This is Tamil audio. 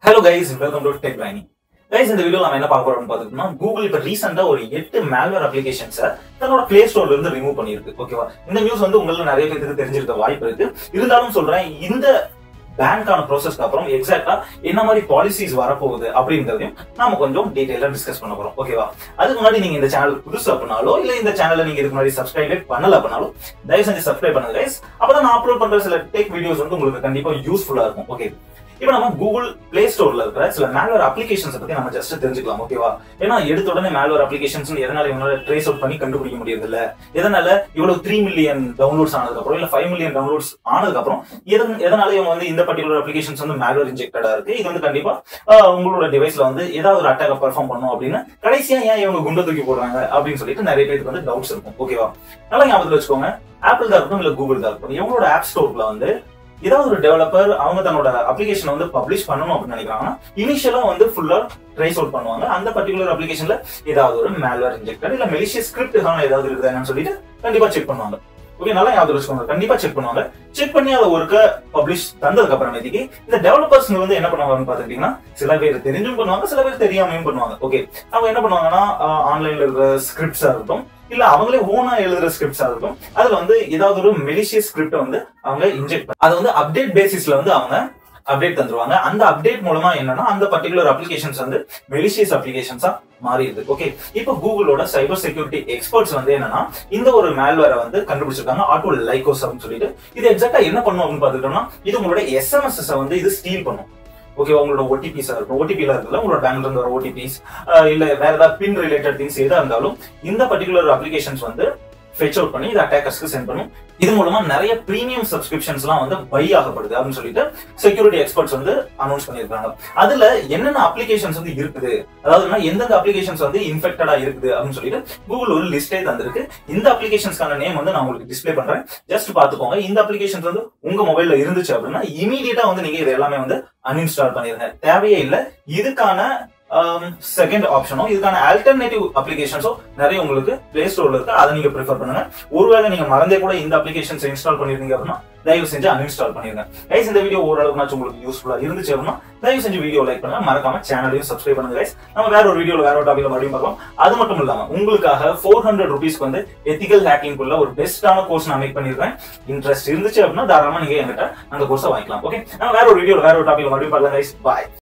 hello guys welcome to tech lining guys இந்த வீடியோ நம்ம என்ன பார்க்க போறோம்னு பார்த்துக்கிட்டோம்னா கூகுள் இப்போ ரீசெண்டா ஒரு எட்டு மேல்வேர் அப்ளிகேஷன்ஸை தன்னோட பிளே ஸ்டோர்ல இருந்து ரிமூவ் பண்ணியிருக்கு ஓகேவா இந்த நியூஸ் வந்து உங்களுக்கு நிறைய பேருக்கு தெரிஞ்சிருக்க வாய்ப்பு இருக்கு இருந்தாலும் சொல்றேன் இந்த பேங்க்கான ப்ராசஸ்க்கு அப்புறம் எக்ஸாக்டா என்ன மாதிரி பாலிசிஸ் வரப்போகுது அப்படின்றதையும் நாம கொஞ்சம் டீடைலா டிஸ்கஸ் பண்ண போறோம் ஓகேவா அதுக்கு முன்னாடி நீங்க இந்த சேனல் புதுசு அப்படின்னாலோ இல்ல இந்த சேனலை நீங்க இதுக்கு முன்னாடி சப்ஸ்கிரைபே பண்ணல அப்படின்னாலும் தயவு செஞ்சு சப்ஸ்கிரைப் பண்ணுங்க கைஸ் அப்பதான் நான் அப்லோட் பண்ற சில டெக் வீடியோஸ் வந்து உங்களுக்கு கண்டிப்பா யூஸ்ஃபுல்லா இருக்கும் ஓகே இப்போ நம்ம கூகுள் பிளே ஸ்டோர்ல இருக்கிற சில மேல்வேர் அப்ளிகேஷன்ஸ் பத்தி நம்ம ஜஸ்ட் தெரிஞ்சுக்கலாம் ஓகேவா ஏன்னா எடுத்த உடனே மேல்வேர் அப்ளிகேஷன்ஸ் எதனால இவங்களால ட்ரேஸ் அவுட் பண்ணி கண்டுபிடிக்க முடியறது இல்ல எதனால இவ்வளவு த்ரீ மில்லியன் டவுன்லோட்ஸ் ஆனதுக்கு அப்புறம் இல்ல ஃபைவ் மில்லியன் டவுன்லோட்ஸ் ஆனதுக்கு அப்புறம் எதன் எதனால இவங்க வந்து இந்த பர்டிகுலர் அப்ளிகேஷன்ஸ் வந்து மேல்வேர் இன்ஜெக்டடா இருக்கு இது வந்து கண்டிப்பா ஆஹ், உங்களோட டிவைஸ்ல வந்து ஏதாவது ஒரு அட்டாக பெர்ஃபார்ம் பண்ணும் அப்படின்னு கடைசியா ஏன் இவங்க குண்டை தூக்கி போடுறாங்க அப்படின்னு சொல்லிட்டு நிறைய பேருக்கு வந்து டவுட்ஸ் இருக்கும் ஓகேவா நல்லா ஞாபகத்துல வச்சுக்கோங்க ஆப்பிள் தான் இருக்கட்டும் இல்ல கூகுள் தான் இருக்கட்டும் இவங்களோட ஆப் ஸ்டோர்ல வந்து ஏதாவது ஒரு டெவலப்பர் அவங்க தன்னோட அப்ளிகேஷன் வந்து பப்ளிஷ் பண்ணணும் அப்படின்னு நினைக்கிறாங்கன்னா இனிஷியலா வந்து ஃபுல்லா ட்ரேஸ் அவுட் பண்ணுவாங்க அந்த பர்டிகுலர் அப்ளிகேஷன்ல ஏதாவது ஒரு மேல்வேர் இன்ஜெக்டர் இல்ல மெலிஷியஸ் ஸ்கிரிப்ட் ஏதாவது இருக்குதான்னு சொல்லிட்டு கண்டிப்பா செக் பண்ணுவாங்க ஓகே நல்லா ஞாபகம் வச்சுக்கோங்க கண்டிப்பா செக் பண்ணுவாங்க செக் பண்ணி அதை ஒருக்க பப்ளிஷ் தந்ததுக்கு அப்புறமேட்டுக்கு இந்த டெவலப்பர்ஸ் வந்து என்ன பண்ணுவாங்கன்னு பாத்துக்கிட்டீங்கன்னா சில பேர் தெரிஞ்சும் பண்ணுவாங்க சில பேர் தெரியாமையும் பண்ணுவாங்க ஓகே அவங்க என்ன பண்ணுவாங்கன்னா ஆன்லைன்ல இருக்கிற ஸ்கிரிப்ட்ஸா இருக்கட்டும் இல்ல அவங்களே ஓனா எழுதுற ஸ்கிரிப்ட்ஸா இருக்கும் அதுல வந்து ஏதாவது ஒரு மெலிஷியஸ் ஸ்கிரிப்ட் வந்து அவங்க இன்ஜெக்ட் அதை வந்து அப்டேட் பேசிஸ்ல வந்து அவங்க அப்டேட் தந்துருவாங்க அந்த அப்டேட் மூலமா என்னன்னா அந்த பர்டிகுலர் அப்ளிகேஷன்ஸ் வந்து மெலிஷியஸ் அப்ளிகேஷன்ஸா மாறிடுது ஓகே இப்போ கூகுளோட சைபர் செக்யூரிட்டி எக்ஸ்பர்ட்ஸ் வந்து என்னன்னா இந்த ஒரு மேல்வேரை வந்து கண்டுபிடிச்சிருக்காங்க ஆட்டோ லைகோஸ் அப்படின்னு சொல்லிட்டு இது எக்ஸாக்டா என்ன பண்ணும் அப்படின்னு பாத்துக்கிட்டோம்னா இது உங்களோட எஸ்எம்எஸ் வந்து இது ஸ்டீல் பண்ணும் ஓகே உங்களோட ஓடிபிஸ் இருக்கும் ஓடிபில இருக்குல்ல உங்களோட பேங்க்ல இருந்து வர ஓடிபிஸ் இல்ல வேற ஏதாவது பின் ரிலேட்டட் திங்ஸ் எதா இருந்தாலும் இந்த பர்டிகுலர் அப்ளிகேஷன்ஸ் வந்து ஃபெச் அவுட் பண்ணி இது அட்டாக்கர்ஸ்க்கு சென்ட் பண்ணும் இது மூலமா நிறைய பிரீமியம் சப்ஸ்கிரிப்ஷன்ஸ்லாம் வந்து பை ஆகப்படுது அப்படின்னு சொல்லிட்டு செக்யூரிட்டி எக்ஸ்பர்ட்ஸ் வந்து அனௌன்ஸ் பண்ணியிருக்காங்க அதுல என்னென்ன அப்ளிகேஷன்ஸ் வந்து இருக்குது அதாவது எந்தெந்த அப்ளிகேஷன்ஸ் வந்து இன்ஃபெக்டடா இருக்குது அப்படின்னு சொல்லிட்டு கூகுள் ஒரு லிஸ்டே தந்திருக்கு இந்த அப்ளிகேஷன்ஸ்க்கான நேம் வந்து நான் உங்களுக்கு டிஸ்ப்ளே பண்றேன் ஜஸ்ட் பாத்துக்கோங்க இந்த அப்ளிகேஷன்ஸ் வந்து உங்க மொபைல்ல இருந்துச்சு அப்படின்னா இமீடியட்டா வந்து நீங்க இது எல்லாமே வந்து அன்இன்ஸ்டால் பண்ணிருங்க தேவையே இல்லை இதுக்கான செகண்ட் ஆப்ஷனோ இதுக்கான ஆல்டர்னேட்டிவ் அப்ளிகேஷன்ஸோ நிறைய உங்களுக்கு பிளே ஸ்டோர்ல இருக்கு அதை நீங்க ப்ரிஃபர் பண்ணுங்க ஒருவேளை நீங்க மறந்தே கூட இந்த அப்ளிகேஷன்ஸ் இன்ஸ்டால் பண்ணிருந்தீங்க அப்படின்னா தயவு செஞ்சு அன்இன்ஸ்டால் பண்ணிருங்க கைஸ் இந்த வீடியோ ஓரளவுக்கு உங்களுக்கு யூஸ்ஃபுல்லா இருந்துச்சு அப்படின்னா தயவு செஞ்சு வீடியோ லைக் பண்ணுங்க மறக்காம சேனலையும் சப்ஸ்கிரைப் பண்ணுங்க கைஸ் நம்ம வேற ஒரு வீடியோல வேற ஒரு டாபிக்ல மறுபடியும் பார்க்கலாம் அது மட்டும் இல்லாம உங்களுக்காக ஃபோர் ஹண்ட்ரட் ருபீஸ்க்கு வந்து எத்திக்கல் ஹேக்கிங் உள்ள ஒரு பெஸ்டான கோர்ஸ் நான் மேக் பண்ணிருக்கேன் இன்ட்ரெஸ்ட் இருந்துச்சு அப்படின்னா தாராளமா நீங்க என்கிட்ட அந்த கோர்ஸை வாங்கிக்கலாம் ஓகே நம்ம வேற ஒரு வீடியோல வேற ஒரு டாபிக்ல மறுபடியும் பார்க்கலாம் கைஸ் பாய்